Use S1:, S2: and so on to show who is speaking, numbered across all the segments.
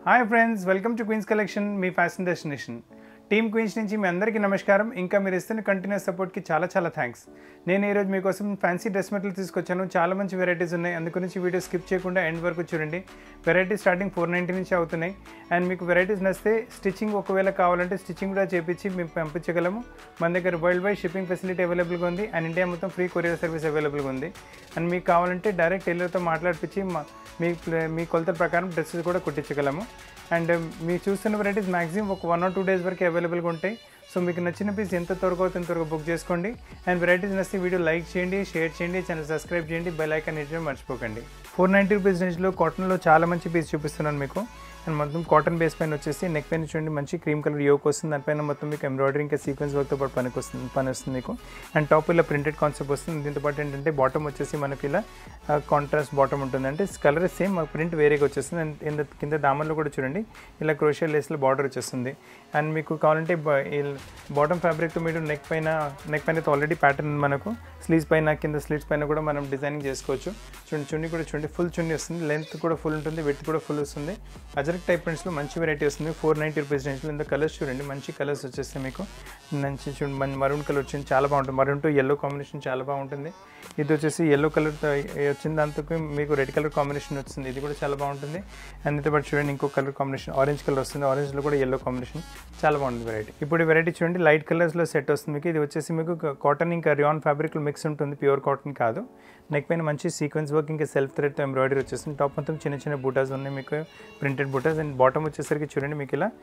S1: hi friends welcome to Queens collection మీ fashion destination team Queens నుంచి మీ అందరికీ నమస్కారం ఇంకా మీరు ఇస్తున్న కంటిన్యూస్ సపోర్ట్కి చాలా చాలా థ్యాంక్స్ నేను ఈరోజు మీకోసం ఫ్యాన్సీ డ్రెస్ మెటీరియల్ తీసుకొచ్చాను చాలా మంచి వెరైటీస్ ఉన్నాయి అందుగురించి వీడియో స్కిప్ చేయకుండా ఎండ్ వరకు చూడండి వెరైటీ స్టార్టింగ్ ఫోర్ నైంటీ నుంచి అవుతున్నాయి అండ్ మీకు వెరైటీస్ నచ్చితే స్టిచ్చింగ్ ఒకవేళ కావాలంటే స్టిచ్చింగ్ కూడా చేపించి మేము పంపించగలము మన దగ్గర వరల్డ్ వైడ్ షిప్పింగ్ ఫెసిలిటీ అవైలబుల్గా ఉంది అండ్ ఇండియా మొత్తం ఫ్రీ కొరియర్ సర్వీస్ అవైలబుల్గా ఉంది అండ్ మీకు కావాలంటే డైరెక్ట్ టైలర్తో మాట్లాడిపించి మా- మీ ప్ల- మీ కొలతల ప్రకారం డ్రెస్సెస్ కూడా కుట్టించగలము అండ్ మీరు చూస్తున్న వెరైటీస్ మాక్సిమం ఒక వన్ ఆర్ టూ డేస్ వరకు అవైలబుల్గా ఉంటాయి సో మీకు నచ్చిన పీస్ ఎంత త్వరగా అవుతుంది ఎంత త్వరగా బుక్ చేసుకోండి అండ్ వెరైటీస్ నచ్చితే వీడియో లైక్ చేయండి షేర్ చేయండి ఛానల్ సబ్స్క్రైబ్ చేయండి బెల్ ఐకాన్ హిట్ చేయడం మర్చిపోకండి ఫోర్ నైంటీ రూపీస్ రేంజ్లో కాటన్లో చాలా మంచి పీస్ చూపిస్తున్నాను మీకు అండ్ మొత్తం కాటన్ బేస్ పైన వచ్చేసి నెక్ పైన చూడండి మంచి క్రీమ్ కలర్ యోక్ వస్తుంది దానిపైన మొత్తం మీకు ఎంబ్రాయిడరీ ఇంకా సీక్వెన్స్ వర్క్తో పాటు పనికి వస్తుంది పని వస్తుంది మీకు అండ్ టాప్ ఇలా ప్రింటెడ్ కాన్సెప్ట్ వస్తుంది దీంతో పాటు ఏంటంటే బాటమ్ వచ్చేసి మనకి ఇలా కాంట్రాస్ట్ బాటమ్ ఉంటుంది అంటే కలర్ సేమ్ ప్రింట్ వేరేగా వచ్చేస్తుంది అండ్ కింద కింద దామన్లో కూడా చూడండి ఇలా క్రోషియల్ లేస్లో బార్డర్ వచ్చేస్తుంది అండ్ మీకు కావాలంటే బాటమ్ ఫ్యాబ్రిక్తో మీరు నెక్ పైన నెక్ పైన ఆల్రెడీ ప్యాటర్న్ మనకు స్లీవ్స్ పైన కింద స్లీవ్స్ పైన కూడా మనం డిజైనింగ్ చేసుకోవచ్చు చూడండి చున్నీ కూడా చూడండి ఫుల్ చున్నీ వస్తుంది లెంత్ కూడా ఫుల్ ఉంటుంది విత్ కూడా ఫుల్ వస్తుంది అజరక్ టైప్ ప్రింట్స్లో మంచి వెరైటీ వస్తుంది ఫోర్ నైంటీ రూపీస్ రేంజ్లో ఇంత కలర్స్ చూడండి మంచి కలర్స్ వచ్చేస్తాయి మీకు మంచి చూడండి మన మరూన్ కలర్ వచ్చింది చాలా బాగుంటుంది మరూన్ టు ఎల్లో కాంబినేషన్ చాలా బాగుంటుంది ఇది వచ్చేసి ఎల్లో కలర్ వచ్చిన దాంతో మీకు రెడ్ కలర్ కాంబినేషన్ వస్తుంది ఇది కూడా చాలా బాగుంటుంది అండ్ ఇంత పాటు చూడండి ఇంకో కలర్ కాంబినేషన్ ఆరెంజ్ కలర్ వస్తుంది ఆరెంజ్లో కూడా ఎల్లో కాంబినేషన్ చాలా బాగుంటుంది వెరైటీ ఇప్పుడు ఈ వెరైటీ చూడండి లైట్ కలర్స్లో సెట్ వస్తుంది మీకు ఇది వచ్చేసి మీకు కాటన్ ఇంకా రియాన్ ఫ్యాబ్రిక్లో మిక్స్ ఉంటుంది ప్యూర్ కాటన్ కాదు నెక్ పైన మంచి సీక్వెన్స్ వర్క్ ఇంకా సెల్ఫ్ థ్రెడ్తో ఎంబ్రాయిడరీ వచ్చేస్తుంది టాప్ మొత్తం చిన్న చిన్న బూటాస్ ఉన్నాయి మీకు ప్రింటెడ్ బూటాస్ అండ్ బాటమ్ వచ్చేసరికి చూడండి మీకు ఇలా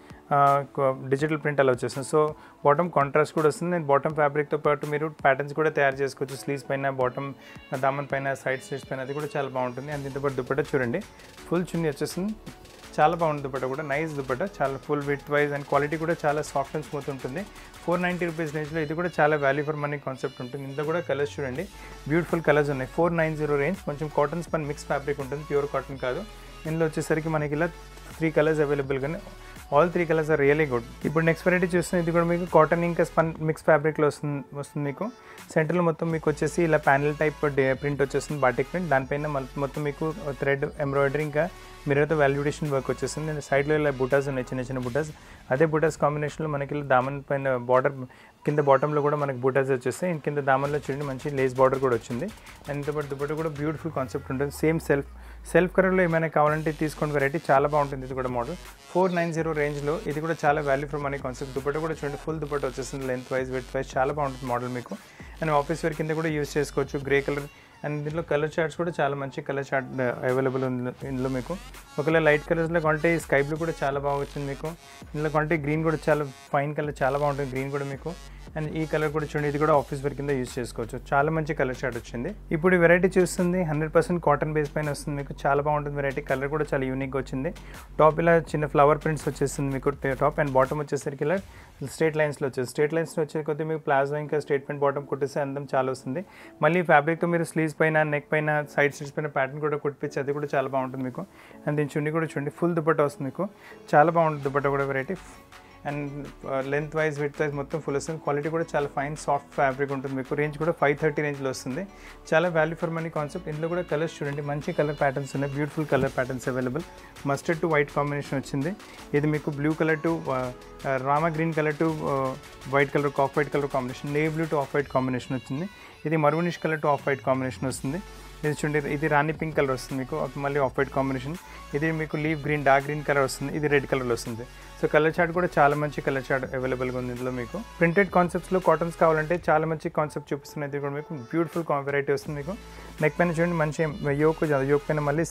S1: డిజిటల్ ప్రింట్ అలా వచ్చేస్తుంది సో బాటమ్ కాంట్రాస్ట్ కూడా వస్తుంది అండ్ బాటమ్ ఫ్యాబ్రిక్తో పాటు మీరు ప్యాటర్న్స్ కూడా తయారు చేసుకోవచ్చు స్లీవ్స్ పైన బాటమ్ దామన్ పైన సైడ్ స్లీవ్స్ పైన అది కూడా చాలా బాగుంటుంది అండ్ దీంతో పాటు దుపట్టా చూడండి ఫుల్ చున్నీ వచ్చేస్తుంది చాలా బాగుంది దుపట్టా కూడా నైస్ దుపట్టా చాలా full width wise and quality కూడా చాలా సాఫ్ట్ అండ్ స్మూత్ ఉంటుంది ఫోర్ నైంటీ రూపీస్ రేంజ్లో ఇది కూడా చాలా వాల్యూ ఫర్ మనీ కాన్సెప్ట్ ఉంటుంది ఇంత కూడా కలర్స్ చూడండి బ్యూటిఫుల్ కలర్స్ ఉన్నాయి ఫోర్ నైన్ జీరో రేంజ్ కొంచెం కాటన్ స్పన్ మిక్స్ ఫ్యాబ్రిక్ ఉంటుంది ప్యూర్ కాటన్ కాదు ఇందులో వచ్చేసరికి మనకి ఇలా త్రీ కలర్స్ అవైలబుల్గానే all three colours are really good ఇప్పుడు నెక్స్ట్ వెరైటీ చూస్తే ఇది కూడా మీకు కాటన్ ఇంకా స్పన్ మిక్స్ ఫ్యాబ్రిక్లో వస్తుంది వస్తుంది మీకు సెంటర్లో మొత్తం మీకు వచ్చేసి ఇలా ప్యానల్ టైప్ ప్రింట్ వచ్చేస్తుంది బాటిక్ ప్రింట్ దానిపైన మల్- మొత్తం మీకు థ్రెడ్ ఎంబ్రాయిడరీ ఇంకా మిర్రర్తో వాల్యుడేషన్ వర్క్ వచ్చేస్తుంది అండ్ సైడ్లో ఇలా బుటాస్ ఉన్నాయి చిన్న చిన్న బుటాస్ అదే బుటాస్ కాంబినేషన్లో మనకి ఇలా దామన్ పైన బార్డర్ కింద బాటంలో కూడా మనకి బూటాస్ వచ్చేస్తాయి అండ్ కింద దామన్లో చూడండి మంచి లేస్ బార్డర్ కూడా వచ్చింది అండ్ ఇంత పాటు దుపట్ట కూడా బ్యూటిఫుల్ కాన్సెప్ట్ ఉంటుంది సేమ్ సెల్ఫ్ సెల్ఫ్ కలర్లో ఏమైనా కావాలంటే తీసుకోండి వెరైటీ చాలా బాగుంటుంది ఇది కూడా మోడల్ ఫోర్ నైన్ జీరో రేంజ్లో ఇది కూడా చాలా value for money concept dupatta కూడా చూడండి ఫుల్ దుపట్ట వచ్చేస్తుంది లెంత్ వైజ్ విత్ వైజ్ చాలా బాగుంటుంది మోడల్ మీకు అండ్ ఆఫీస్ వేర్ కింద కూడా యూస్ చేసుకోవచ్చు గ్రే కలర్ అండ్ దీంట్లో కలర్ చార్ట్స్ కూడా చాలా మంచి కలర్ చార్ట్ అవైలబుల్ ఉంది ఇందులో మీకు ఒకవేళ లైట్ కలర్స్లో కొంటే స్కై బ్లూ కూడా చాలా బాగా వచ్చింది మీకు ఇందులో కొంటే గ్రీన్ కూడా చాలా ఫైన్ కలర్ చాలా బాగుంటుంది గ్రీన్ కూడా మీకు అండ్ ఈ కలర్ కూడా చూడండి ఇది కూడా ఆఫీస్ వేర్ కింద యూస్ చేసుకోవచ్చు చాలా మంచి కలర్ చార్ట్ వచ్చింది ఇప్పుడు ఈ వెరైటీ చూస్తుంది హండ్రెడ్ పర్సెంట్ కాటన్ బేస్ పైన వస్తుంది మీకు చాలా బాగుంటుంది వెరైటీ కలర్ కూడా చాలా యూనిక్గా వచ్చింది టాప్ ఇలా చిన్న ఫ్లవర్ ప్రింట్స్ వచ్చేస్తుంది మీకు టాప్ అండ్ బాటమ్ వచ్చేసరికి ఇలా స్ట్రేట్ లైన్స్లో వచ్చేది స్ట్రేట్ లైన్స్లో వచ్చే కొద్దీ మీకు ప్లాజో ఇంకా స్ట్రేట్ పెయింట్ బాటమ్ కుట్టేస్తే అందం చాలా వస్తుంది మళ్ళీ ఫ్యాబ్రిక్తో మీరు స్లీవ్స్ పైన నెక్ పైన సైడ్ స్లీవ్స్ పైన ప్యాటర్న్ కూడా కుట్టించి అది కూడా చాలా బాగుంటుంది మీకు అండ్ దీని చున్నీ కూడా చూడండి ఫుల్ దుపట్టా వస్తుంది మీకు చాలా బాగుంటుంది దుపట్టా కూడా variety and length wise width wise మొత్తం ఫుల్ వస్తుంది క్వాలిటీ కూడా చాలా ఫైన్ సాఫ్ట్ ఫ్యాబ్రిక్ ఉంటుంది మీకు రేంజ్ కూడా ఫైవ్ థర్టీ రేంజ్లో వస్తుంది చాలా వాల్యూ ఫర్ మనీ కాన్సెప్ట్ ఇందులో కూడా కలర్స్ చూడండి మంచి కలర్ ప్యాటర్న్స్ ఉన్నాయి beautiful colour patterns available mustard to white combination వచ్చింది ఇది మీకు బ్లూ కలర్ టు రామా green colour to white colour off white colour combination నే blue to off white combination వచ్చింది ఇది maroonish colour to off white combination వస్తుంది ఇది చూడండి ఇది రాణి పింక్ కలర్ వస్తుంది మీకు ఒక మళ్ళీ ఆఫ్ వైట్ కాంబినేషన్ ఇది మీకు leaf green dark green colour వస్తుంది ఇది రెడ్ కలర్లో వస్తుంది సో కలర్ చార్ట్ కూడా చాలా మంచి కలర్ చార్ట్ అవైలబుల్గా ఉంది ఇందులో మీకు ప్రింటెడ్ కాన్సెప్ట్స్లో కాటన్స్ కావాలంటే చాలా మంచి కాన్సెప్ట్ చూపిస్తున్నాయి ఇది కూడా మీకు బ్యూటిఫుల్ వెరైటీ వస్తుంది మీకు నెక్ పైన చూడండి మంచి యోక్ యోక్ పైన మళ్ళీ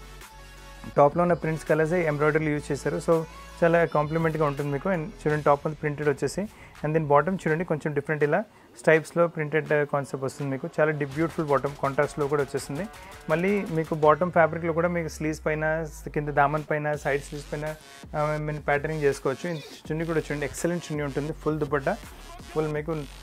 S1: టాప్లో ఉన్న ప్రింట్స్ కలర్స్ ఎంబ్రాయిడరీ యూజ్ చేశారు సో చాలా కాంప్లిమెంట్గా ఉంటుంది మీకు అండ్ చూడండి టాప్ అంతా ప్రింటెడ్ వచ్చేసి అండ్ దెన్ బాటమ్ చూడండి కొంచెం డిఫరెంట్ ఇలా స్టైప్స్లో ప్రింటెడ్ కాన్సెప్ట్ వస్తుంది మీకు చాలా డి బ్యూటిఫుల్ బాటమ్ కాంట్రాస్ట్లో కూడా వచ్చేస్తుంది మళ్ళీ మీకు బాటమ్ ఫ్యాబ్రిక్లో కూడా మీకు స్లీవ్స్ పైన కింద దామన్ పైన సైడ్ స్లీవ్స్ పైన మీన్ ప్యాటర్నింగ్ చేసుకోవచ్చు చున్నీ కూడా చూడండి ఎక్సలెంట్ చున్నీ ఉంటుంది ఫుల్ దుపట్టా ఫుల్ మీకు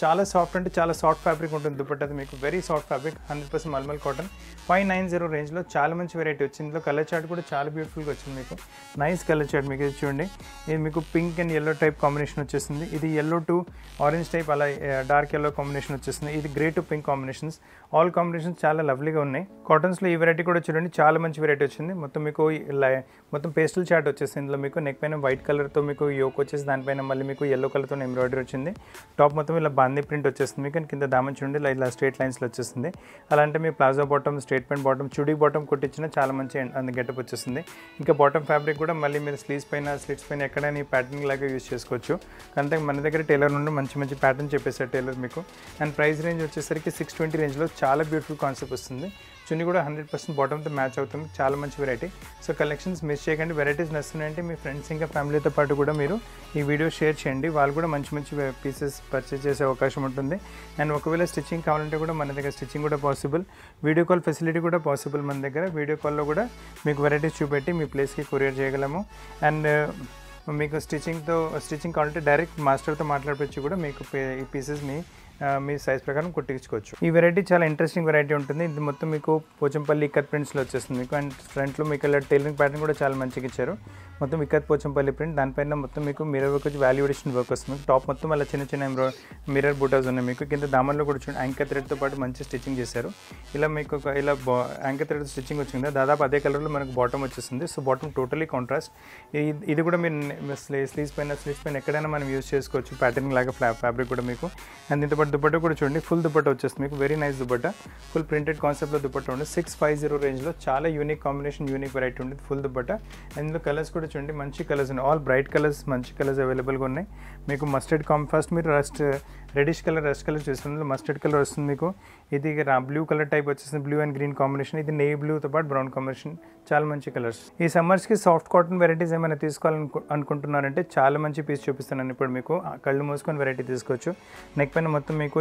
S1: చాలా సాఫ్ట్ అంటే చాలా సాఫ్ట్ ఫ్యాబ్రిక్ ఉంటుంది దుపట్టా అది మీకు very soft fabric hundred percent మల్మల్ కాటన్ ఫైవ్ నైన్ జీరో రేంజ్లో చాలా మంచి వెరైటీ వచ్చింది ఇందులో కలర్ చార్ట్ కూడా చాలా బ్యూటిఫుల్గా వచ్చింది మీకు నైస్ కలర్ చార్ట్ మీకు ఇది చూడండి ఇది మీకు pink and yellow type combination వచ్చేసింది ఇది ఎల్లో టు ఆరెంజ్ టైప్ అలా డార్క్ ఎల్లో కాంబినేషన్ వచ్చేసింది ఇది grey to pink combinations all combinations చాలా లవ్లీగా ఉన్నాయి కాటన్స్లో ఈ వెరైటీ కూడా చూడండి చాలా మంచి వెరైటీ వచ్చింది మొత్తం మీకు ఈ లై- మొత్తం పేస్టల్ చార్ట్ వచ్చేసింది ఇందులో మీకు నెక్ పైన వైట్ కలర్తో మీకు యోక్ వచ్చేసి దానిపైన మళ్ళీ మీకు ఎల్లో కలర్తో ఎంబ్రాయిడరీ వచ్చింది టాప్ మొత్తం ఇలా బాందీ ప్రింట్ వచ్చేస్తుంది మీకు and కింద దామన్ చూడండి ఇలా ఇలా స్ట్రేట్ లైన్స్లో వచ్చేస్తుంది అలా అంటే మీ palazzo bottom straight pant bottom చుడీ బాటమ్ కొట్టించిన చాలా మంచి అందు గెటప్ వచ్చేస్తుంది ఇంకా బాటమ్ ఫ్యాబ్రిక్ కూడా మళ్ళీ మీరు స్లీవ్స్ పైన స్లీవ్స్ పైన ఎక్కడైనా ఈ ప్యాటర్న్ లాగా యూస్ చేసుకోవచ్చు అంతే మన దగ్గర టైలర్ నుండి మంచి మంచి ప్యాటర్న్ చెప్పేసారు టైలర్ మీకు అండ్ ప్రైస్ రేంజ్ వచ్చేసరికి సిక్స్ ట్వంటీ రేంజ్లో చాలా బ్యూటిఫుల్ కాన్సెప్ట్ వస్తుంది చున్నీ కూడా హండ్రెడ్ పర్సెంట్ బాటమ్తో మ్యాచ్ అవుతుంది చాలా మంచి వెరైటీ సో కలెక్షన్స్ మిస్ చేయకండి వెరైటీస్ నచ్చుతున్నాయంటే మీ ఫ్రెండ్స్ ఇంకా ఫ్యామిలీతో పాటు కూడా మీరు ఈ వీడియో షేర్ చేయండి వాళ్ళు కూడా మంచి మంచి పీసెస్ పర్చేస్ చేసే అవకాశం ఉంటుంది అండ్ ఒకవేళ స్టిచ్చింగ్ కావాలంటే కూడా మన దగ్గర స్టిచ్చింగ్ కూడా పాసిబుల్ వీడియో కాల్ ఫెసిలిటీ కూడా పాసిబుల్ మన దగ్గర వీడియో కాల్లో కూడా మీకు వెరైటీస్ చూపెట్టి మీ ప్లేస్కి కొరియర్ చేయగలము అండ్ మీకు స్టిచ్చింగ్తో స్టిచ్చింగ్ కావాలంటే డైరెక్ట్ మాస్టర్తో మాట్లాడవచ్చు కూడా మీకు పే- ఈ పీసెస్ మీ ఆ, మీ సైజ్ ప్రకారం కుట్టించుకోవచ్చు ఈ వెరైటీ చాలా ఇంట్రెస్టింగ్ వెరైటీ ఉంటుంది ఇది మొత్తం మీకు పోచంపల్లి ఇక్కత్ ప్రింట్స్లో వచ్చేస్తుంది మీకు అండ్ ఫ్రంట్లో మీకు ఇలా టైలరింగ్ ప్యాటర్న్ కూడా చాలా మంచిగా ఇచ్చారు మొత్తం ఇక్కత్ పోచంపల్లి ప్రింట్ దానిపైన మొత్తం మీకు మిర్రర్ వర్క్ వచ్చి వాల్యుడేషన్ వర్క్ వస్తుంది టాప్ మొత్తం అలా చిన్న చిన్న ఎంబ్రో మిర్రర్ బూటాస్ ఉన్నాయి మీకు కింద దామన్లో కూడా చూడండి యాంకర్ థ్రెడ్తో పాటు మంచి స్టిచ్చింగ్ చేశారు ఇలా మీకు ఒక ఇలా యాంకర్ థ్రెడ్ స్టిచ్చింగ్ వచ్చింది కదా, దాదాపు అదే కలర్లో మనకు బాటమ్ వచ్చేస్తుంది సో బాటమ్ టోటలీ కాంట్రాస్ట్ ఇది కూడా మీరు స్లీవ్స్ పైన స్లీవ్స్ పైన ఎక్కడైనా మనం యూస్ చేసుకోవచ్చు ప్యాటర్న్ లాగా ఫ్లా ఫ్యాబ్రిక్ కూడా మీకు అండ్ దీంతో పాటు దుపట్టా కూడా చూడండి ఫుల్ దుపట్టా వచ్చేస్తుంది మీకు very nice dupatta full printed కాన్సెప్ట్లో దుపట్టా ఉంది సిక్స్ ఫైవ్ జీరో రేంజ్లో చాలా యూనిక్ కాంబినేషన్ యూనిక్ వెరైటీ ఉంది ఫుల్ దుపట్టా అండ్ ఇందులో కలర్స్ కూడా చూడండి మంచి కలర్స్ ఉన్నాయి ఆల్ బ్రైట్ కలర్స్ మంచి కలర్స్ అవైలబుల్గా ఉన్నాయి మీకు మస్టర్డ్ కామ్ ఫస్ట్ మీరు rust reddish colour rust colour చూస్తుంది మస్టర్డ్ కలర్ వస్తుంది మీకు ఇది బ్లూ కలర్ టైప్ వచ్చేసింది బ్లూ అండ్ గ్రీన్ కాంబినేషన్ ఇది నేవీ బ్లూతో పాటు బ్రౌన్ కాంబినేషన్ చాలా మంచి కలర్స్ ఈ సమ్మర్స్కి సాఫ్ట్ కాటన్ వెరైటీస్ ఏమైనా తీసుకోవాలనుకు అనుకుంటున్నారంటే చాలా మంచి పీస్ చూపిస్తున్నాను ఇప్పుడు మీకు ఆ కళ్ళు మూసుకొని వెరైటీ తీసుకోవచ్చు నెక్ పైన మొత్తం మీకు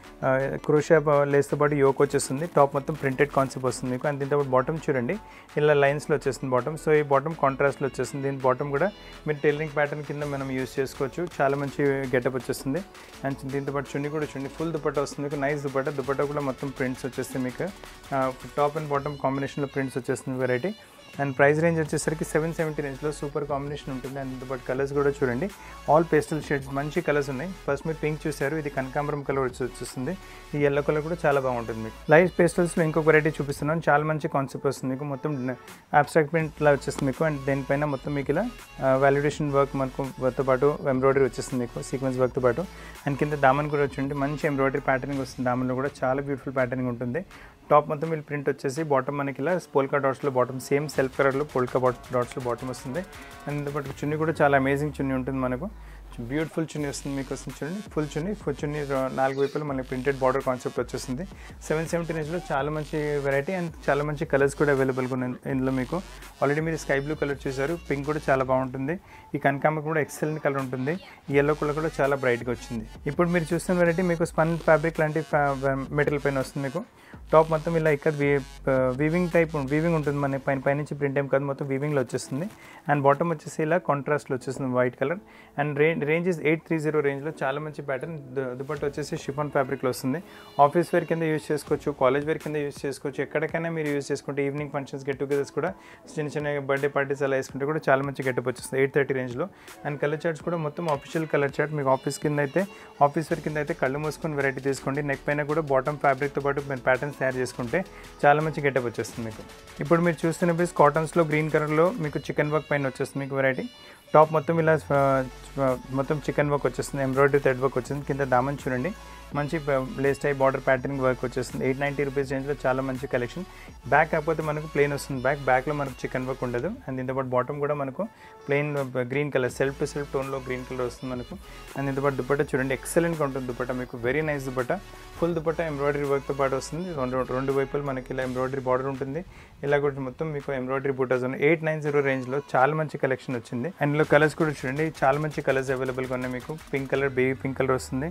S1: క్రోషా లేస్తో పాటు యోక్ వచ్చేస్తుంది టాప్ మొత్తం ప్రింటెడ్ కాన్సెప్ట్ వస్తుంది మీకు అండ్ దీంతో పాటు బాటమ్ చూడండి ఇలా లైన్స్లో వచ్చేస్తుంది బాటమ్ సో ఈ బాటమ్ కాంట్రాస్ట్లో వచ్చేస్తుంది దీని బాటమ్ కూడా మీరు టైలరింగ్ ప్యాటర్న్ కింద మనం యూస్ చేసుకోవచ్చు చాలా మంచి గెటప్ వచ్చేస్తుంది అండ్ దీంతో పాటు చున్నీ కూడా చున్నీ ఫుల్ దుపట్టా వస్తుంది మీకు నైస్ దుపట్టా దుపట్టా కూడా మొత్తం ప్రింట్స్ వచ్చేస్తాయి మీకు టాప్ అండ్ బాటమ్ కాంబినేషన్లో ప్రింట్స్ వచ్చేస్తుంది వెరైటీ అండ్ ప్రైస్ రేంజ్ వచ్చేసరికి సెవెన్ సెవెంటీ రేంజ్లో సూపర్ కాంబినేషన్ ఉంటుంది అండ్ దీంతో పాటు కలర్స్ కూడా చూడండి ఆల్ పేస్టల్ షేడ్స్ మంచి కలర్స్ ఉన్నాయి ఫస్ట్ మీరు పింక్ చూసారు ఇది కనకాంబరం కలర్ వచ్చి వచ్చేస్తుంది ఈ ఎల్లో కలర్ కూడా చాలా బాగుంటుంది మీకు లైట్ పేస్టల్స్లో ఇంకొక వెరైటీ చూపిస్తున్నాను చాలా మంచి కాన్సెప్ట్ వస్తుంది మీకు మొత్తం అబ్స్ట్రాక్ట్ ప్రింట్ లా వచ్చేస్తుంది మీకు అండ్ దీనిపైన మొత్తం మీకు ఇలా వాల్యుడేషన్ వర్క్ మనకు తో పాటు ఎంబ్రాయిడరీ వచ్చేస్తుంది మీకు సీక్వెన్స్ వర్క్తో పాటు అండ్ కింద దామన్ కూడా వచ్చి మంచి ఎంబ్రాయిడరీ ప్యాటర్నింగ్ వస్తుంది దామన్లో కూడా చాలా బ్యూటిఫుల్ ప్యాటర్నింగ్ ఉంటుంది టాప్ మొత్తం వీళ్ళు ప్రింట్ వచ్చేసి బాటమ్ మనకి ఇలా పోల్కా డాట్స్లో బాటమ్ సేమ్ సెల్ఫ్ కలర్లో పోల్కా బాట్ డాట్స్లో బాటమ్ వస్తుంది అండ్ బట్ చున్నీ కూడా చాలా అమేజింగ్ చున్నీ ఉంటుంది మనకు బ్యూటిఫుల్ చున్నీ వస్తుంది మీకు వస్తుంది చూడండి ఫుల్ చున్నీ ఫుల్ చున్నీ ర- నాలుగు వైపులు మనకి ప్రింటెడ్ బార్డర్ కాన్సెప్ట్ వచ్చేస్తుంది సెవెన్ సెవెంటీ రేంజ్లో చాలా మంచి వెరైటీ అండ్ చాలా మంచి కలర్స్ కూడా అవైలబుల్గా ఉన్నాయి ఇందులో మీకు ఆల్రెడీ మీరు స్కై బ్లూ కలర్ చూసారు పింక్ కూడా చాలా బాగుంటుంది ఈ కనకాంబ కూడా ఎక్సలెంట్ కలర్ ఉంటుంది ఈ ఎల్లో కలర్ కూడా చాలా బ్రైట్గా వచ్చింది ఇప్పుడు మీరు చూస్తున్న వెరైటీ మీకు స్పన్ ఫ్యాబ్రిక్ లాంటి మెటీరియల్ పైన వస్తుంది మీకు టాప్ మొత్తం ఇలా ఇక్కడ వీవింగ్ టైప్ వీవింగ్ ఉంటుంది మన పైన పైనుంచి ప్రింట్ ఏం కాదు మొత్తం వీవింగ్లో వచ్చేస్తుంది అండ్ బాటమ్ వచ్చేసి ఇలా కాంట్రాస్ట్లో వచ్చేస్తుంది white colour and range range is eight three zero రేంజ్లో చాలా మంచి ప్యాటర్న్ దుపట్టు వచ్చేసి షిఫాన్ ఫ్యాబ్రిక్లో వస్తుంది ఆఫీస్ వేర్ కింద యూస్ చేసుకోవచ్చు కాలేజ్ వేర్ కింద యూస్ చేసుకోవచ్చు ఎక్కడికైనా మీరు యూస్ చేసుకుంటే ఈవినింగ్ ఫంక్షన్స్ గెట్ టుగెదర్స్ కూడా చిన్న చిన్న బర్త్డే పార్టీస్ అలా వేసుకుంటే కూడా చాలా మంచి గెటప్ వచ్చేస్తుంది ఎయిట్ థర్టీ రేంజ్లో అండ్ కలర్ చార్ట్స్ కూడా మొత్తం ఆఫీషియల్ కలర్ చార్ట్ మీకు ఆఫీస్ కింద అయితే ఆఫీస్ వేర్ కింద అయితే కళ్ళు మూసుకొని వెరైటీ తీసుకోండి నెక్ పైన కూడా బాటమ్ ఫ్యాబ్రిక్తో పాటు మీరు ప్యాటర్న్స్ తయారు చేసుకుంటే చాలా మంచి గెటప్ వచ్చేస్తుంది మీకు ఇప్పుడు మీరు చూస్తున్న పీస్ కాటన్స్లో గ్రీన్ కలర్లో మీకు చికెన్ వర్క్ పైన వచ్చేస్తుంది మీకు వెరైటీ టాప్ మొత్తం ఇలా ఆ, ఆ, మొత్తం చికెన్ వర్క్ వచ్చేస్తుంది ఎంబ్రాయిడరీ థ్రెడ్ వర్క్ వచ్చేస్తుంది కింద దామన్ చూడండి మంచి lace type border patterning work వచ్చేస్తుంది ఎయిట్ నైంటీ రూపీస్ రేంజ్లో చాలా మంచి కలెక్షన్ బ్యాక్ కాకపోతే మనకు ప్లెయిన్ వస్తుంది బ్యాక్ బ్యాక్లో మనకు చికెన్ వర్క్ ఉండదు అండ్ దీంతో పాటు బాటమ్ కూడా మనకు plain green colour self to self టోన్లో గ్రీన్ కలర్ వస్తుంది మనకు అండ్ దీంతో పాటు దుపట్టా చూడండి ఎక్సలెంట్గా ఉంటుంది దుపట్టా మీకు very nice dupatta full dupatta embroidery వర్క్తో పాటు వస్తుంది రెండు రెండు వైపులు మనకి ఇలా ఎంబ్రాయిడరీ బార్డర్ ఉంటుంది ఇలా కూడా మొత్తం మీకు ఎంబ్రాయిడరీ బూటాస్ ఉన్నాయి ఎయిట్ నైన్ జీరో రేంజ్లో చాలా మంచి కలెక్షన్ వచ్చింది అండ్ ఇందులో కలర్స్ కూడా చూడండి చాలా మంచి కలర్స్ అవైలబుల్గా ఉన్నాయి మీకు pink colour baby pink colour వస్తుంది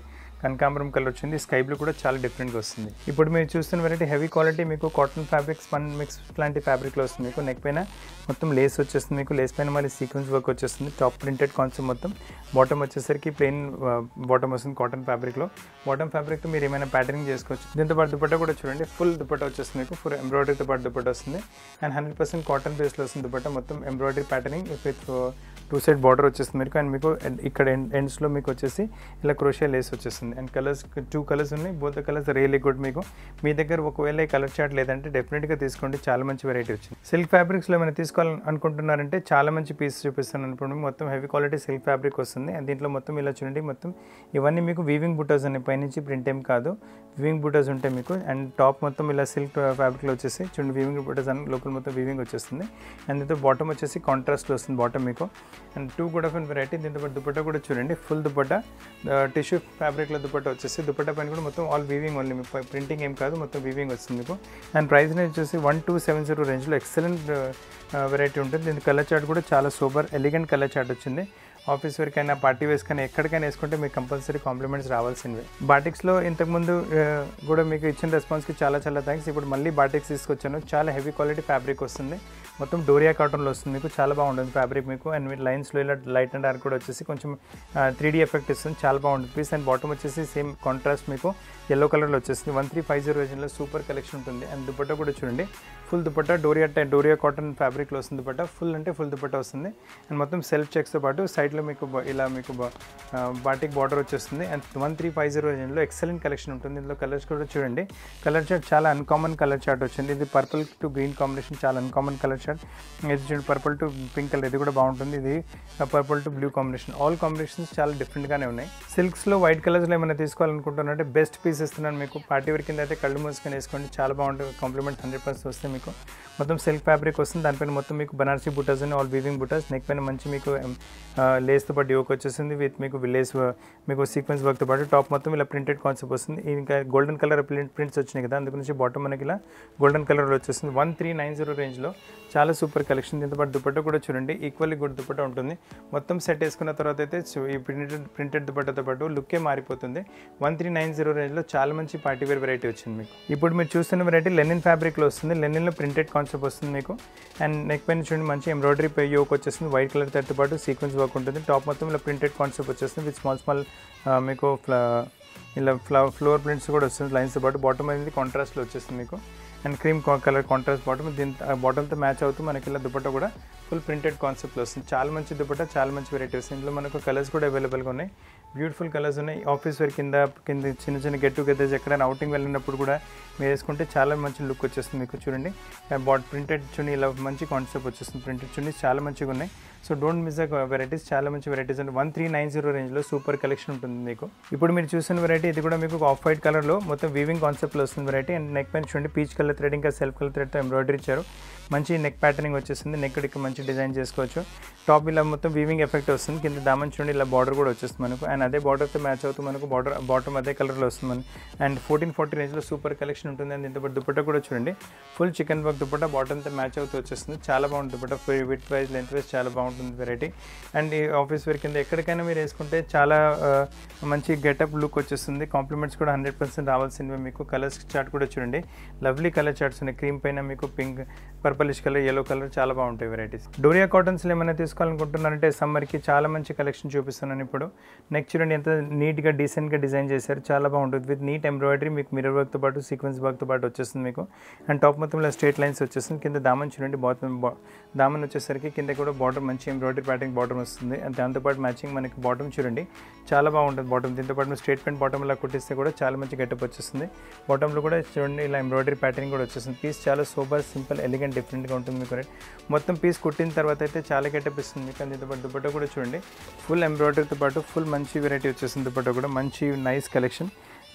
S1: కనకాంబరం కలర్ వచ్చింది స్కై బ్లూ కూడా చాలా డిఫరెంట్గా వస్తుంది ఇప్పుడు మీరు చూస్తున్న వెరైటీ హెవీ క్వాలిటీ మీకు కాటన్ ఫ్యాబ్రిక్ స్పన్ మిక్స్ లాంటి ఫ్యాబ్రిక్లో వస్తుంది మీకు నెక్ పైన మొత్తం లేస్ వచ్చేస్తుంది మీకు లేస్ పైన మళ్ళీ సీక్వెన్స్ వర్క్ వచ్చేస్తుంది టాప్ ప్రింటెడ్ కాన్సెప్ట్ మొత్తం బాటమ్ వచ్చేసరికి ప్లెయిన్ బాటమ్ వస్తుంది కాటన్ ఫ్యాబ్రిక్లో బాటమ్ ఫ్యాబ్రిక్తో మీరు ఏమైనా ప్యాటర్నింగ్ చేసుకోవచ్చు దీంతో పాటు దుపట్టా కూడా చూడండి ఫుల్ దుపట్టా వచ్చేస్తుంది మీకు ఫుల్ ఎంబ్రాయిడరీతో పాటు దుపట్టా వస్తుంది అండ్ హండ్రెడ్ పర్సెంట్ కాటన్ బేస్లో వస్తుంది దుపట్టా మొత్తం embroidery patterning with two side border వచ్చేస్తుంది మీకు అండ్ మీకు end- ఇక్కడ ఎండ్స్లో మీకు వచ్చేసి ఇలా క్రోషియా లేస్ వచ్చేస్తుంది అండ్ కలర్స్ టూ కలర్స్ ఉన్నాయి బోత్ కలర్స్ రియలీ గుడ్ మీకు మీ దగ్గర ఒకవేళ ఈ కలర్ చార్ట్ లేదంటే డెఫినెట్గా తీసుకోండి చాలా మంచి వెరైటీ వచ్చింది సిల్క్ ఫ్యాబ్రిక్స్లో ఏమైనా తీసుకోవాలని అనుకుంటున్నారంటే చాలా మంచి పీస్ చూపిస్తాను అనుకోండి మొత్తం హెవీ క్వాలిటీ సిల్క్ ఫ్యాబ్రిక్ వస్తుంది అండ్ దీంట్లో మొత్తం ఇలా చూడండి మొత్తం ఇవన్నీ మీకు వీవింగ్ బుటాస్ ఉన్నాయి పైనుంచి ప్రింట్ ఏం కాదు వీవింగ్ బుటాస్ ఉంటాయి మీకు అండ్ టాప్ మొత్తం ఇలా సిల్క్ ఫ్యాబ్రిక్లో వచ్చేసి చూడండి వీవింగ్ బుటాస్ అని లోపల మొత్తం వీవింగ్ వచ్చేస్తుంది అండ్ దీంతో బాటమ్ వచ్చేసి కాంట్రాస్ట్లో వస్తుంది బాటమ్ మీకు అండ్ టూ కూడా ఆఫ్ వెరైటీ దీంతో పాటు దుపట్టా కూడా చూడండి ఫుల్ దుపట్టా టిష్యూ ఫ్యాబ్రిక్లో దుపట్టా వచ్చేసి దుపట్టా పైన కూడా మొత్తం ఆల్ వీవింగ్ ఓన్లీ మీకు ప్రింటింగ్ ఏం కాదు మొత్తం వీవింగ్ వస్తుంది మీకు అండ్ ప్రైస్ వచ్చేసి వన్ టూ సెవెన్ జీరో రేంజ్లో ఎక్సలెంట్ వెరైటీ ఉంటుంది దీని కలర్ చార్ట్ కూడా చాలా సూపర్ ఎలిగెంట్ కలర్ చార్ట్ వచ్చింది ఆఫీస్ వేర్కైనా పార్టీ వేస్ కానీ ఎక్కడికైనా వేసుకుంటే మీకు కంపల్సరీ కాంప్లిమెంట్స్ రావాల్సినవే బాటిక్స్లో ఇంతకుముందు ఆ, కూడా మీకు ఇచ్చిన రెస్పాన్స్కి చాలా చాలా థ్యాంక్స్ ఇప్పుడు మళ్ళీ బాటిక్స్ తీసుకొచ్చాను చాలా హెవీ క్వాలిటీ ఫ్యాబ్రిక్ వస్తుంది మొత్తం డోరియా కాటన్లో వస్తుంది మీకు చాలా బాగుంటుంది ఫ్యాబ్రిక్ మీకు అండ్ మీ లైన్స్లో ఇలా లైట్ అండ్ డార్క్ కూడా వచ్చేసి కొంచెం త్రీ డీ ఎఫెక్ట్ ఇస్తుంది చాలా బాగుంటుంది పీస్ అండ్ బాటమ్ వచ్చేసి సేమ్ కాంట్రాస్ట్ మీకు ఎల్లో కలర్లో వచ్చేస్తుంది వన్ త్రీ ఫైవ్ జీరో రేంజ్లో సూపర్ కలెక్షన్ ఉంటుంది అండ్ దుపట్టా కూడా చూడండి ఫుల్ దుపట్టా డోరియా టై డోరియా కాటన్ ఫ్యాబ్రిక్లో వస్తుంది దుపట్టా ఫుల్ అంటే ఫుల్ దుపట్టా వస్తుంది అండ్ మొత్తం సెల్ఫ్ చెక్స్తో పాటు సైడ్లో మీకు బ- ఇలా మీకు బ- ఆ, బాటిక్ బార్డర్ వచ్చేస్తుంది and one three five zero రేంజ్లో ఎక్సలెంట్ కలెక్షన్ ఉంటుంది ఇందులో కలర్స్ కూడా చూడండి కలర్ చార్ట్ చాలా అన్కామన్ కలర్ చార్ట్ వచ్చింది ఇది పర్పుల్ టు గ్రీన్ కాంబినేషన్ చాలా అన్కామన్ కలర్ చార్ట్ ఇది చూడండి పర్పుల్ టు పింక్ కలర్ ఇది కూడా బాగుంటుంది ఇది purple to blue combination all combinations చాలా డిఫరెంట్గానే ఉన్నాయి సిల్క్స్లో వైట్ కలర్స్లో ఏమైనా తీసుకోవాలనుకుంటున్నారంటే బెస్ట్ పీస్ ఇస్తున్నాను మీకు పార్టీ వేర్ కింద అయితే కళ్ళు మూసుకొని వేసుకోండి చాలా బాగుంటుంది కాంప్లిమెంట్ హండ్రెడ్ పర్సెంట్ వస్తే మీకు మొత్తం సిల్క్ ఫ్యాబ్రిక్ వస్తుంది దానిపైన మొత్తం మీకు బనారసీ బుటాస్ అని ఆల్ వీవింగ్ బుటాస్ నెక్ పైన మంచి మీకు లేస్తో పాటు యోక్ వచ్చేసింది విత్ మీకు విలేజ్ మీకు సీక్వెన్స్ వర్క్తో పాటు టాప్ మొత్తం ఇలా ప్రింటెడ్ కాన్సెప్ట్ వస్తుంది ఇది ఇంకా గోల్డెన్ కలర్ ప్రింట్ ప్రింట్స్ వచ్చినాయి కదా అందుకు నుంచి బాటమ్ మనకి ఇలా గోల్డెన్ కలర్ వచ్చేస్తుంది వన్ త్రీ నైన్ జీరో రేంజ్లో చాలా సూపర్ కలెక్షన్ దీంతో పాటు దుపట్టా కూడా చూడండి ఈక్వల్లీ గుడ్ దుపట్టా ఉంటుంది మొత్తం సెట్ వేసుకున్న తర్వాత అయితే చూ- ఈ ప్రింటెడ్ ప్రింటెడ్ దుపట్టాతో పాటు లుక్కే మారిపోతుంది వన్ త్రీ నైన్ జీరో రేంజ్లో చాలా మంచి పార్టీ వేర్ వెరైటీ వచ్చింది మీకు ఇప్పుడు మీరు చూస్తున్న వెరైటీ లెనిన్ ఫ్యాబ్రిక్లో వస్తుంది లెనిన్లో ప్రింటెడ్ కాన్సెప్ట్ వస్తుంది మీకు అండ్ నెక్ పైన చూడండి మంచి ఎంబ్రాయిడరీ పై యోక్ వచ్చేస్తుంది వైట్ కలర్ తో పాటు సీక్వెన్స్ వర్క్ ఉంటుంది టాప్ మొత్తం ఇలా ప్రింటెడ్ కాన్సెప్ట్ వచ్చేస్తుంది విత్ స్మాల్ స్మాల్ మీకు ఫ్లా ఇలా ఫ్లా ఫ్లోర్ ప్రింట్స్ కూడా వస్తుంది లైన్స్తో పాటు బాటమ్ అనేది కాంట్రాస్ట్లో వచ్చేస్తుంది మీకు and cream colour contrast bottom దీని బాటమ్తో మ్యాచ్ అవుతూ మనకి ఇలా దుపట్టా కూడా ఫుల్ ప్రింటెడ్ కాన్సెప్ట్లో వస్తుంది చాలా మంచి దుపట్టా చాలా మంచి వెరైటీ వస్తుంది ఇందులో మనకు కలర్స్ కూడా అవైలబుల్గా ఉన్నాయి బ్యూటిఫుల్ కలర్స్ ఉన్నాయి ఆఫీస్ వేర్ కింద కింద చిన్న చిన్న గెట్ టుగెదర్స్ ఎక్కడైనా అవుటింగ్ వెళ్ళినప్పుడు కూడా మీరు వేసుకుంటే చాలా మంచి లుక్ వచ్చేస్తుంది మీకు చూడండి బాట్ ప్రింటెడ్ చున్నీ ఇలా మంచి కాన్సెప్ట్ వచ్చేస్తుంది ప్రింటెడ్ చున్నీ చాలా మంచిగా ఉన్నాయి so don't miss the varieties చాలా మంచి వెరైటీస్ అండి వన్ త్రీ నైన్ జీరో రేంజ్లో సూపర్ కలెక్షన్ ఉంటుంది మీకు ఇప్పుడు మీరు చూసిన వెరైటీ ఇది కూడా మీకు ఆఫ్ వైట్ కలర్లో మొత్తం వీవింగ్ కాన్సెప్ట్లో వస్తుంది వెరైటీ అండ్ నెక్ పైన చూడండి పీచ్ కలర్ థ్రెడ్ ఇంకా సెల్ఫ్ కలర్ థ్రెడ్తో ఎంబ్రాయిడరీ ఇచ్చారు మంచి నెక్ ప్యాటర్నింగ్ వచ్చేస్తుంది నెక్ ఇక్కడ మంచి డిజైన్ చేసుకోవచ్చు టాప్ ఇలా మొత్తం వీవింగ్ ఎఫెక్ట్ వస్తుంది కింద దామన్ చూడండి ఇలా బార్డర్ కూడా వచ్చేస్తుంది మనకు అండ్ అదే బార్డర్తో మ్యాచ్ అవుతూ మనకు బార్డర్ బాటమ్ అదే కలర్లో వస్తుంది మనకి అండ్ ఫోర్టీన్ ఫార్టీ రేంజ్లో సూపర్ కలెక్షన్ ఉంటుంది అండ్ ఇంత దుపట్టా కూడా చూడండి ఫుల్ చికెన్ వర్క్ దుపట్టా బాటమ్తో మ్యాచ్ అవుతూ వచ్చేస్తుంది చాలా బాగుంటుంది dupatta width wise length wise చాలా బాగుంటుంది వెరైటీ అండ్ ఈ ఆఫీస్ వేర్ కింద ఎక్కడికైనా మీరు వేసుకుంటే చాలా ఆ, మంచి గెటప్ లుక్ వచ్చేస్తుంది కాంప్లిమెంట్స్ కూడా హండ్రెడ్ పర్సెంట్ రావాల్సినవి మీకు కలర్స్ చార్ట్ కూడా చూడండి లవ్లీ కలర్ చార్ట్స్ ఉన్నాయి క్రీమ్ పైన మీకు pink purplish colour yellow colour చాలా బాగుంటాయి వెరైటీస్ డోరియా కాటన్స్లో ఏమైనా తీసుకోవాలనుకుంటున్నారంటే సమ్మర్కి చాలా మంచి కలెక్షన్ చూపిస్తున్నాను ఇప్పుడు నెక్ చూడండి ఎంత నీట్గా డీసెంట్గా డిజైన్ చేశారు చాలా బాగుంటుంది విత్ నీట్ ఎంబ్రాయిడరీ మీకు మిరర్ వర్క్తో పాటు సీక్వెన్స్ వర్క్తో పాటు వచ్చేస్తుంది మీకు అండ్ టాప్ మొత్తం ఇలా స్ట్రేట్ లైన్స్ వచ్చేస్తుంది కింద దామన్ చూడండి బాటమ్ దామన్ వచ్చేసరికి కింద కూడా బార్డర్ మంచి ఎంబ్రాయిడరీ ప్యాటర్న్ బాటమ్ వస్తుంది అండ్ దాంతోపాటు మ్యాచింగ్ మనకి బాటమ్ చూడండి చాలా బాగుంటుంది బాటమ్ దీంతో పాటు స్ట్రేట్ పెయింట్ బాటమ్ ఇలా కుట్టిస్తే కూడా చాలా మంచి గెటప్ వచ్చేస్తుంది బాటంలో కూడా చూడండి ఇలా ఎంబ్రాయిడరీ ప్యాటర్న్ కూడా వచ్చేస్తుంది పీస్ చాలా సూపర్ సింపుల్ ఎలిగెంట్ డిఫరెంట్గా ఉంటుంది మీకు రైట్ మొత్తం పీస్ కుట్టిన తర్వాత అయితే చాలా గెటప్ ఇస్తుంది మీకు దీంతో పాటు దుపట్టా కూడా చూడండి ఫుల్ ఎంబ్రాయిడరీతో పాటు ఫుల్ మంచి వెరైటీ వచ్చేసింది దుపట్టా కూడా మంచి nice collection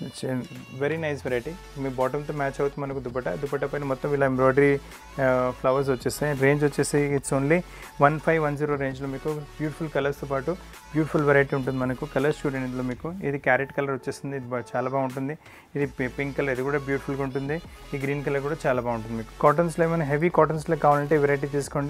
S1: very nice variety మీ బాటమ్తో మ్యాచ్ అవుతుంది మనకు దుపట్టా దుపట్టా పైన మొత్తం ఇలా ఎంబ్రాయిడరీ ఫ్లవర్స్ వచ్చేస్తాయి రేంజ్ వచ్చేసి it's only one five one zero రేంజ్లో మీకు బ్యూటిఫుల్ కలర్స్తో పాటు బ్యూటిఫుల్ వెరైటీ ఉంటుంది మనకు కలర్స్ చూడండి ఇందులో మీకు ఇది క్యారెట్ కలర్ వచ్చేస్తుంది ఇది బా- చాలా బాగుంటుంది ఇది పింక్ కలర్ ఇది కూడా బ్యూటిఫుల్గా ఉంటుంది ఈ గ్రీన్ కలర్ కూడా చాలా బాగుంటుంది మీకు కాటన్స్లో ఏమైనా హెవీ కాటన్స్లో కావాలంటే వెరైటీ తీసుకోండి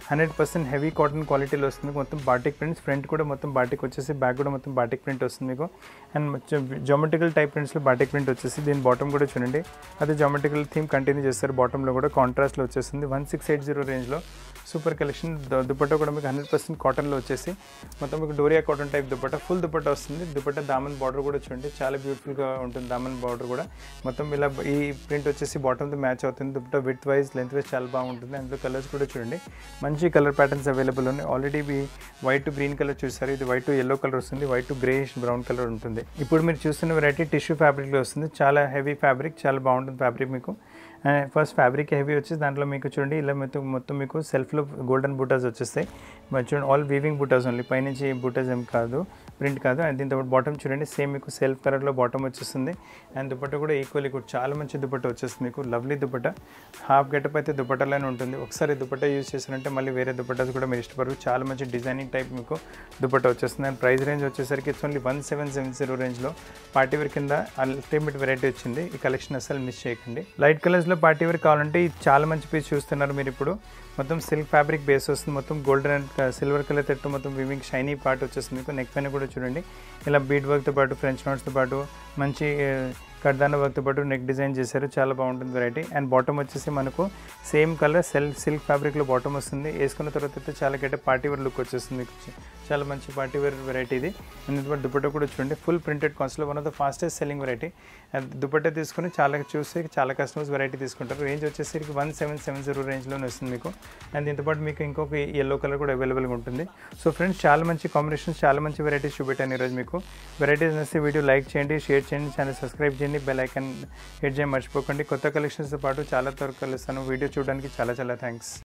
S1: హండ్రెడ్ పర్సెంట్ హెవీ కాటన్ క్వాలిటీలో వస్తుంది మొత్తం బాటిక్ ప్రింట్స్ ఫ్రంట్ కూడా మొత్తం బాటిక్ వచ్చేసి బ్యాక్ కూడా మొత్తం బాటిక్ ప్రింట్ వస్తుంది మీకు అండ్ జోమెటికల్ టైప్ ప్రింట్స్లో బాటిక్ ప్రింట్ వచ్చేసి దీని బాటమ్ కూడా చూడండి అదే జోమెటికల్ థీమ్ కంటిన్యూ చేస్తారు బాటంలో కూడా కాంట్రాస్ట్లో వచ్చేస్తుంది వన్ సిక్స్ ఎయిట్ జీరో రేంజ్లో సూపర్ కలెక్షన్ దుపట్టా కూడా మీకు హండ్రెడ్ పర్సెంట్ కాటన్లో వచ్చేసి మొత్తం మీకు డోరియా cotton type dupatta full dupatta వస్తుంది దుపట్టా దామన్ బార్డర్ కూడా చూడండి చాలా బ్యూటిఫుల్గా ఉంటుంది దామన్ బార్డర్ కూడా మొత్తం ఇలా ఈ ప్రింట్ వచ్చేసి బాటమ్తో మ్యాచ్ అవుతుంది dupatta width wise length wise చాలా బాగుంటుంది అందులో కలర్స్ కూడా చూడండి మంచి కలర్ ప్యాటర్న్స్ అవైలబుల్ ఉన్నాయి ఆల్రెడీ మీ వైట్ గ్రీన్ కలర్ చూసారు ఇది వైట్ ఎల్లో కలర్ వస్తుంది వైట్ గ్రేష్ బ్రౌన్ కలర్ ఉంటుంది ఇప్పుడు మీరు చూస్తున్న వెరైటీ టిష్యూ ఫ్యాబ్రిక్లో వస్తుంది చాలా హెవీ ఫ్యాబ్రిక్ చాలా బాగుంటుంది ఫ్యాబ్రిక్ మీకు అండ్ ఫస్ట్ ఫ్యాబ్రిక్ హెవీ వచ్చేసి దాంట్లో మీకు చూడండి ఇలా మొత్తం మొత్తం మీకు సెల్ఫ్లో గోల్డెన్ బూటాస్ వచ్చేస్తాయి మరి చూడండి ఆల్ వీవింగ్ బూటాస్ ఓన్లీ పైనుంచి బూటాస్ ఏం కాదు ప్రింట్ కాదు అండ్ దీంతో బాటమ్ చూడండి సేమ్ మీకు సెల్ఫ్ కలర్లో బాటమ్ వచ్చేస్తుంది అండ్ దుపట్ట కూడా ఈక్వల్ ఈక్వల్ చాలా మంచి దుపట్ట వచ్చేస్తుంది మీకు లవ్లీ దుపట్ట హాఫ్ గెటప్ అయితే దుపట్టలోనే ఉంటుంది ఒకసారి దుపట్ట యూజ్ చేశారంటే మళ్ళీ వేరే దుపట్టాస్ కూడా మీరు ఇష్టపడరు చాలా మంచి డిజైనింగ్ టైప్ మీకు దుపట్ట వచ్చేస్తుంది అండ్ ప్రైస్ రేంజ్ వచ్చేసరికి it's only one seven seven zero రేంజ్లో పార్టీ వేర్ కింద అల్టిమేట్ వెరైటీ వచ్చింది ఈ కలెక్షన్ అసలు మిస్ చేయకండి లైట్ కలర్స్లో పార్టీ వేర్ కావాలంటే ఇది చాలా మంచి పీస్ చూస్తున్నారు మీరు ఇప్పుడు మొత్తం సిల్క్ ఫ్యాబ్రిక్ బేస్ వస్తుంది మొత్తం గోల్డెన్ అండ్ సిల్వర్ కలర్ తెట్టు మొత్తం వివింగ్ షైనీ పార్ట్ వచ్చేస్తుంది మీకు నెక్ పైన కూడా చూడండి ఇలా బీట్ వర్క్తో పాటు ఫ్రెంచ్ నోట్స్తో పాటు మంచి కడ్దాన వర్క్తో పాటు నెక్ డిజైన్ చేశారు చాలా బాగుంటుంది వెరైటీ అండ్ బాటమ్ వచ్చేసి మనకు సేమ్ కలర్ సెల్ సిల్క్ ఫ్యాబ్రిక్లో బాటమ్ వస్తుంది వేసుకున్న తర్వాత అయితే చాలా గట్టే పార్టీ వేర్ లుక్ వచ్చేస్తుంది మీకు చాలా మంచి పార్టీ వేర్ వెరైటీ ఇది అండ్ ఇందులో దుపట్టా కూడా చూడండి ఫుల్ ప్రింటెడ్ కాస్ట్లో one of the fastest selling variety and dupatta తీసుకుని చాలా చూసి చాలా కస్టమర్స్ వెరైటీ తీసుకుంటారు రేంజ్ వచ్చేసరికి వన్ సెవెన్ సెవెన్ జీరో రేంజ్లోనే వస్తుంది మీకు అండ్ దీంతో పాటు మీకు ఇంకొక ఎల్లో కలర్ కూడా అవైలబుల్గా ఉంటుంది సో ఫ్రెండ్స్ చాలా మంచి కాంబినేషన్స్ చాలా మంచి వెరైటీస్ చూపెట్టాను ఈరోజు మీకు వెరైటీస్ నచ్చితే వీడియో లైక్ చేయండి షేర్ చేయండి ఛానల్ సబ్స్క్రైబ్ చేయండి బెల్ ఐకాన్ హిట్ చేయండి మర్చిపోకండి కొత్త కలెక్షన్స్తో పాటు చాలా త్వరగా కలుస్తాను వీడియో చూడడానికి చాలా చాలా థ్యాంక్స్